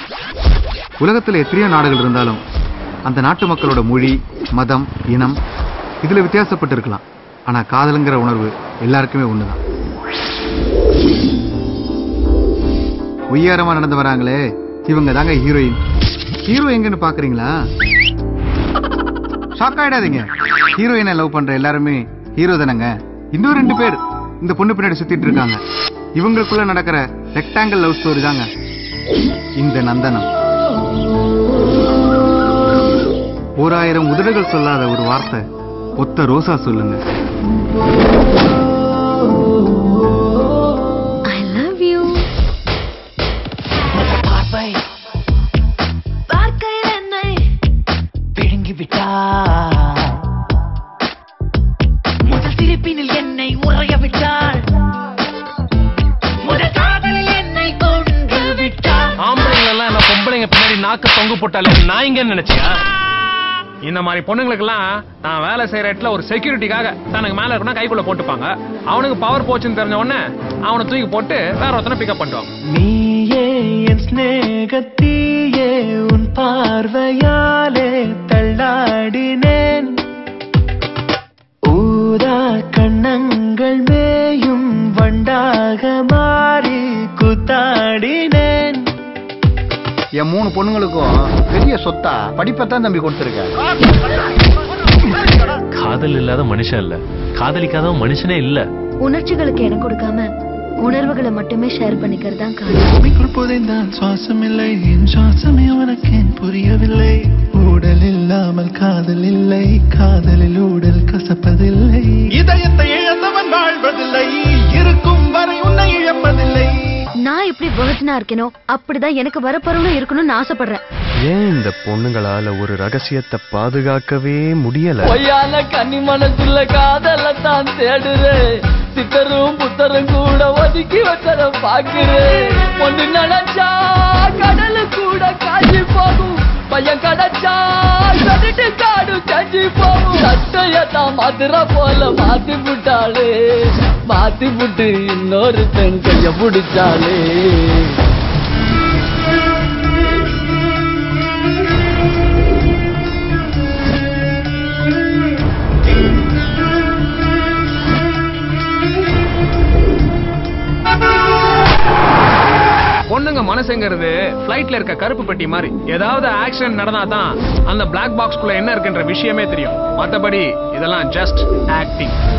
உலகத்துல எத்தனையோ நாடுகள் இருந்தாலும் அந்த நாட்டு மக்களோட மொழி மதம் இனம் இதுல வித்தியாசப்பட்டு இருக்கலாம் ஆனா காதலுங்கிற உணர்வு எல்லாருக்குமே ஒண்ணுதான் உய்யாரமா நடந்து வராங்களே இவங்க தாங்க ஹீரோயின் ஹீரோ எங்கன்னு பாக்குறீங்களா ஷாக் ஆயிடாதீங்க ஹீரோயினை லவ் பண்ற எல்லாருமே ஹீரோ தானங்க இன்னும் ரெண்டு பேர் இந்த பொண்ணு பின்னாடி சுத்திட்டு இருக்காங்க இவங்களுக்குள்ள நடக்கிற ரெக்டாங்கிள் லவ் ஸ்டோரி தாங்க இந்த நந்தனம் ஓராயிரம் உதடுகள் சொல்லாத ஒரு வார்த்தை ஒத்த ரோசா சொல்லுங்க ஐ லவ் யூ பார்வை பார்க்கையில் என்னை விழுங்கி விட்டா முதல் சிரிப்பினில் என்னை உறைய விட்டாள் முதல் காதலில் என்னை கொன்று விட்டாள் ஆம்பளைங்க எல்லாம் என்ன பொம்பளைங்க பின்னாடி நாக்கு தொங்கு போட்டாலே நாய்ங்கன்னு நினைச்சியா இந்த மாதிரி பொண்ணுங்களுக்கெல்லாம் நான் வேலை செய்யற இடத்துல ஒரு செக்யூரிட்டிக்காக தனக்கு மேல இருக்குன்னா கைக்குள்ள போட்டுப்பாங்க அவனுக்கு பவர் போச்சுன்னு தெரிஞ்ச உடனே அவனை தூக்கி போட்டு வேற ஒருத்தனை பிக்கப் பண்ணுவான் நீயே என் ஸ்நேகத்தீயே உன் பார்வையாலே தள்ளாடினேன் ஊதா கண்ணங்கள் மேயும் வண்டாக மாறி குத்தாடினேன் என் மூணு பொண்ணுங்களுக்கும் பெரிய சொத்தா படிப்பைத்தான் தம்பி கொடுத்துருக்கேன் காதல் இல்லாத மனுஷன் இல்ல காதலிக்காதவன் மனுஷனே இல்ல உணர்ச்சிகளுக்கு இடம் கொடுக்காம உணர்வுகளை மட்டுமே ஷேர் பண்ணிக்கிறது தான் காதல் பூமிக்குள் புதைந்தான் சுவாசம் இல்லை என் சுவாசமே உனக்கு ஏன் புரியவில்லை ஊடல் இல்லாமல் காதல் இல்லை காதலில் ஊடல் கசப்பதில்லை இதயத்தை இழந்தவன் வாழ்வதில்லை இருக்கும் வரை உன்னை இழப்பதில்லை நான் எப்படி வேர்ஜனா இருக்கேனோ அப்படிதான் எனக்கு வரப்போறவனும் இருக்கணும்னு ஆசைப்படுறேன் ஏன் இந்த பொண்ணுங்களால ஒரு ரகசியத்தை பாதுகாக்கவே முடியல பொய்யான கன்னி மனசுல காதல தான் தேடுறேன் சித்தரும் புத்தரும் கூட ஒதுக்கி வச்சத பாக்குறேன் ஒண்ணு நினைச்சா கடலு கூட காஞ்சி போகும் பையன் கிடைச்சா கடிட்டு காடு கஞ்சி போகும் சட்டையத்தான் மதுரை போல மாத்தி புட்டாளே மாத்தி புட்டு இன்னொருத்தன் கைய பிடிச்சாலே பொண்ணுங்க மனசுங்கிறது ஃபிளைட்ல இருக்க கருப்பு பெட்டி மாதிரி ஏதாவது ஆக்சிடென்ட் நடந்தா தான் அந்த பிளாக் பாக்ஸ்குள்ள என்ன இருக்குன்ற விஷயமே தெரியும் மத்தபடி இதெல்லாம் ஜஸ்ட் ஆக்டிங்